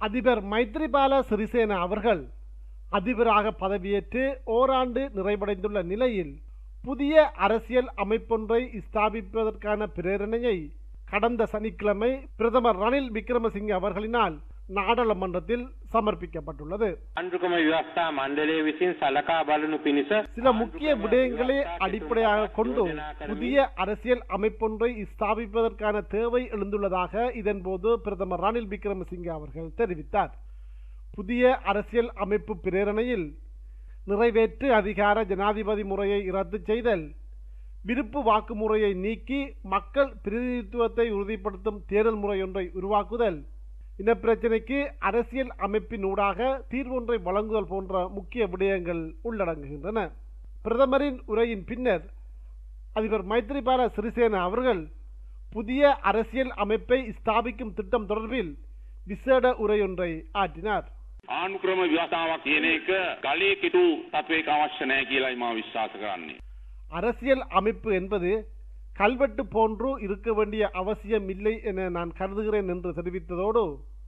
அதிபர் மைத்ரிபால சிறிசேன அவர்கள் அதிபராக பதவியேற்று ஓராண்டு நிறைவடைந்துள்ள நிலையில் புதிய அரசியல் அமைப்பொன்றை ஸ்தாபிப்பதற்கான பிரேரணையை கடந்த சனிக்கிழமை பிரதமர் ரணில் விக்ரமசிங்கே அவர்களினால் நாடாளுமன்றத்தில் சமர்ப்பிக்கப்பட்டுள்ளது ආණ්ඩුක්‍රම ව්‍යවස්ථා මණ්ඩලය විසින් සලකා බලනු පිණිස சில முக்கிய விடயங்களை அடிப்படையாக கொண்டு புதிய அரசியல் அமைப்பொன்றை ஸ்தாபிப்பதற்கான தேவை எழுந்துள்ளதாக இதன்போது பிரதமர் ரணில் விக்ரமசிங்கே அவர்கள் தெரிவித்தார் புதிய அரசியல் அமைப்பு பிரேரணையில் நிறைவேற்று அதிகார ஜனாதிபதி முறையை ரத்து செய்தல் விருப்பு வாக்கு முறையை நீக்கி மக்கள் பிரதிநிதித்துவத்தை உறுதிப்படுத்தும் தேர்தல் முறையொன்றை உருவாக்குதல் இனப்பிரச்சினைக்கு அரசியல் அமைப்பினூடாக தீர்வொன்றை வழங்குதல் போன்ற முக்கிய விடயங்கள் உள்ளடங்குகின்றன பிரதமரின் உரையின் பின்னர் அதிபர் மைத்ரிபால சிறிசேன அவர்கள் புதிய அரசியல் அமைப்பை ஸ்தாபிக்கும் திட்டம் தொடர்பில் விசேட உரையொன்றை ஆற்றினார் ආණුක්‍රම ව්‍යවස්ථාවක් කියන එක ගලේ කිටු තත්වයක අවශ්‍ය නැහැ කියලායි මා විශ්වාස කරන්නේ. அரசியல் அமைப்பு என்பது கல்வெட்டு போன்று இருக்க வேண்டிய அவசியம் இல்லை என நான் கருதுகிறேன் என்று தெரிவித்ததோடு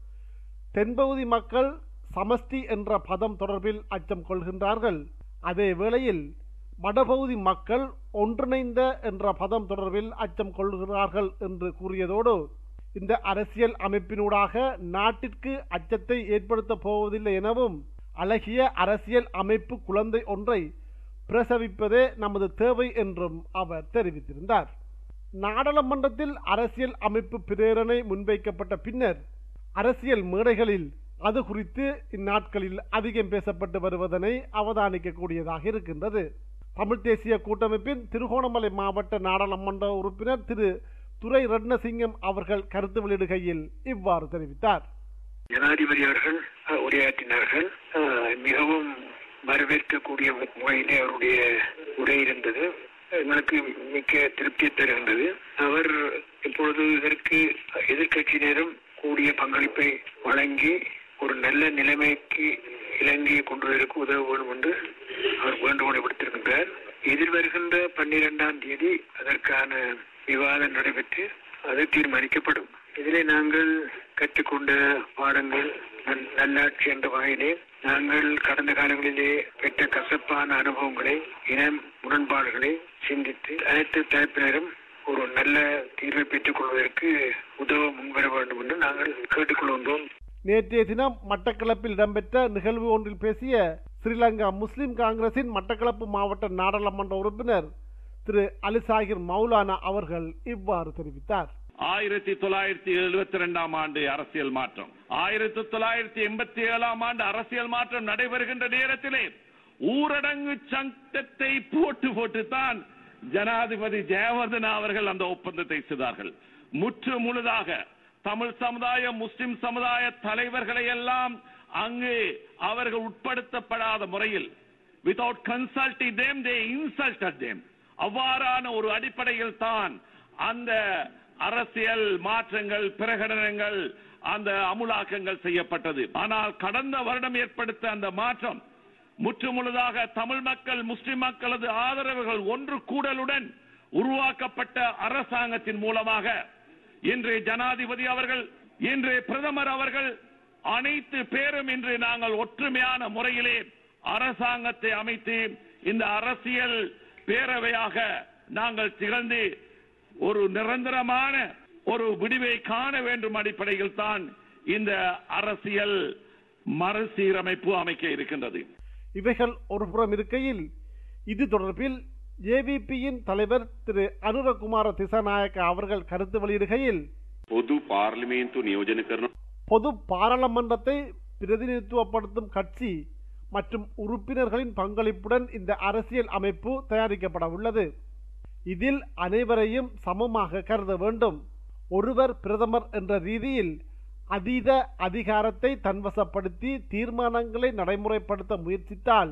தென்பகுதி மக்கள் சமஷ்டி என்ற பதம் தொடர்பில் அச்சம் கொள்கின்றார்கள் அதே வேளையில் வடபகுதி மக்கள் ஒன்றிணைந்த என்ற பதம் தொடர்பில் அச்சம் கொள்கிறார்கள் என்று கூறியதோடு இந்த அரசியல் அமைப்பினூடாக நாட்டிற்கு அச்சத்தை ஏற்படுத்தப் போவதில்லை எனவும் அழகிய அரசியல் அமைப்பு குழந்தை ஒன்றை பிரசவிப்பதே நமது தேவை என்றும் அவர் தெரிவித்திருந்தார் நாடாளுமன்றத்தில் அரசியல் அமைப்பு பிரேரணை முன்வைக்கப்பட்ட பின்னர் அரசியல் மேடைகளில் அது குறித்து இந்நாட்களில் அதிகம் பேசப்பட்டு வருவதனை அவதானிக்கக்கூடியதாக இருக்கின்றது தமிழ் தேசிய கூட்டமைப்பின் திருகோணமலை மாவட்ட நாடாளுமன்ற உறுப்பினர் திரு துரை ரட்னசிங்கம் அவர்கள் கருத்து வெளியிடுகையில் இவ்வாறு தெரிவித்தார் ஜனாதிபதி அவர்கள் அஹ், உரையாற்றினார்கள் அஹ், மிகவும் வரவேற்கக்கூடிய முறையிலே அவருடைய உரை இருந்தது எங்களுக்கு மிக்க திருப்தியை தருகின்றது அவர் இப்பொழுது இதற்கு எதிர்க்கட்சியினரும் கூடிய பங்களிப்பை வழங்கி ஒரு நல்ல நிலைமைக்கு இலங்கையை கொண்டு வருவதற்கு உதவ வேண்டும் என்று அவர் வேண்டுகோளை விடுத்திருக்கின்றார் எதிர்வருகின்ற பன்னிரெண்டாம் தேதி அதற்கான விவாதம் நடைபெற்று அது தீர்மானிக்கப்படும் இதிலே நாங்கள் கற்றுக்கொண்ட பாடங்கள் நல்- நல்லாட்சி என்ற வகையிலே நாங்கள் கடந்த காலங்களிலே பெற்ற கசப்பான அனுபவங்களை இன முரண்பாடுகளை சிந்தித்து அனைத்து தரப்பினரும் ஒரு நல்ல தீர்வை பெற்றுக் கொள்வதற்கு உதவ முன்வர வேண்டும் என்று நாங்கள் கேட்டுக்கொள்கின்றோம் நேற்றைய தினம் மட்டக்களப்பில் இடம்பெற்ற நிகழ்வு ஒன்றில் பேசிய ஸ்ரீலங்கா முஸ்லிம் காங்கிரசின் மட்டக்களப்பு மாவட்ட நாடாளுமன்ற உறுப்பினர் திரு அலிசாகிர் மௌலானா அவர்கள் இவ்வாறு தெரிவித்தார் ஆயிரத்தி தொள்ளாயிரத்தி எழுபத்தி ரெண்டாம் ஆண்டு அரசியல் மாற்றம் ஆயிரத்தி தொள்ளாயிரத்தி எண்பத்தி ஏழாம் ஆண்டு அரசியல் மாற்றம் நடைபெறுகின்ற நேரத்திலே ஊரடங்கு சட்டத்தை போட்டு போட்டுத்தான் ஜனாதிபதி ஜெயவர்தனா அவர்கள் அந்த ஒப்பந்தத்தை செய்தார்கள் முற்று முழுதாக தமிழ் சமுதாய முஸ்லிம் சமுதாய தலைவர்களை எல்லாம் அங்கு அவர்கள் உட்படுத்தப்படாத முறையில் without consulting them they insulted them அவ்வாறான ஒரு அடிப்படையில் தான் அந்த அரசியல் மாற்றங்கள் பிரகடனங்கள் அந்த அமுலாக்கங்கள் செய்யப்பட்டது ஆனால் கடந்த வருடம் ஏற்படுத்த அந்த மாற்றம் முற்று முழுதாக தமிழ் மக்கள் முஸ்லிம் மக்களது ஆதரவுகள் ஒன்று கூடலுடன் உருவாக்கப்பட்ட அரசாங்கத்தின் மூலமாக இன்று ஜனாதிபதி அவர்கள் இன்று பிரதமர் அவர்கள் அனைத்து பேரும் இன்று நாங்கள் ஒற்றுமையான முறையிலே அரசாங்கத்தை அமைத்து இந்த அரசியல் பேரவையாக நாங்கள் திகழ்ந்து ஒரு நிரந்தரமான ஒரு விடிவை காண வேண்டும் அடிப்படையில் தான் இந்த அரசியல் மறுசீரமைப்பு அமைக்க இருக்கின்றது இவைகள் ஒருபுறம் இருக்கையில் இது தொடர்பில் ஜேவிபியின் தலைவர் திரு அனுரகுமார திசாநாயக்க அவர்கள் கருத்து வெளியிடுகையில் பொது பார்லிமெண்ட் நியோஜன කරන பொது பாராளுமன்றத்தை பிரதிநிதித்துவப்படுத்தும் கட்சி மற்றும் உறுப்பினர்களின் பங்களிப்புடன் இந்த அரசியல் அமைப்பு தயாரிக்கப்பட உள்ளது இதில் அனைவரையும் சமமாக கருத வேண்டும் ஒருவர் பிரதமர் என்ற ரீதியில் அதீத அதிகாரத்தை தன்வசப்படுத்தி தீர்மானங்களை நடைமுறைப்படுத்த முயற்சித்தால்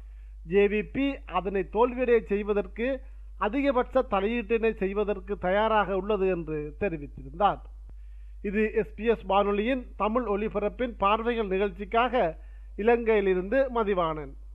ஜேவிபி அதனை தோல்வியடைய செய்வதற்கு அதிகபட்ச தலையீட்டினை செய்வதற்கு தயாராக உள்ளது என்று தெரிவித்திருந்தார் இது எஸ்பிஎஸ் வானொலியின் தமிழ் ஒலிபரப்பின் பார்வைகள் நிகழ்ச்சிக்காக இலங்கையிலிருந்து மதிவாணன்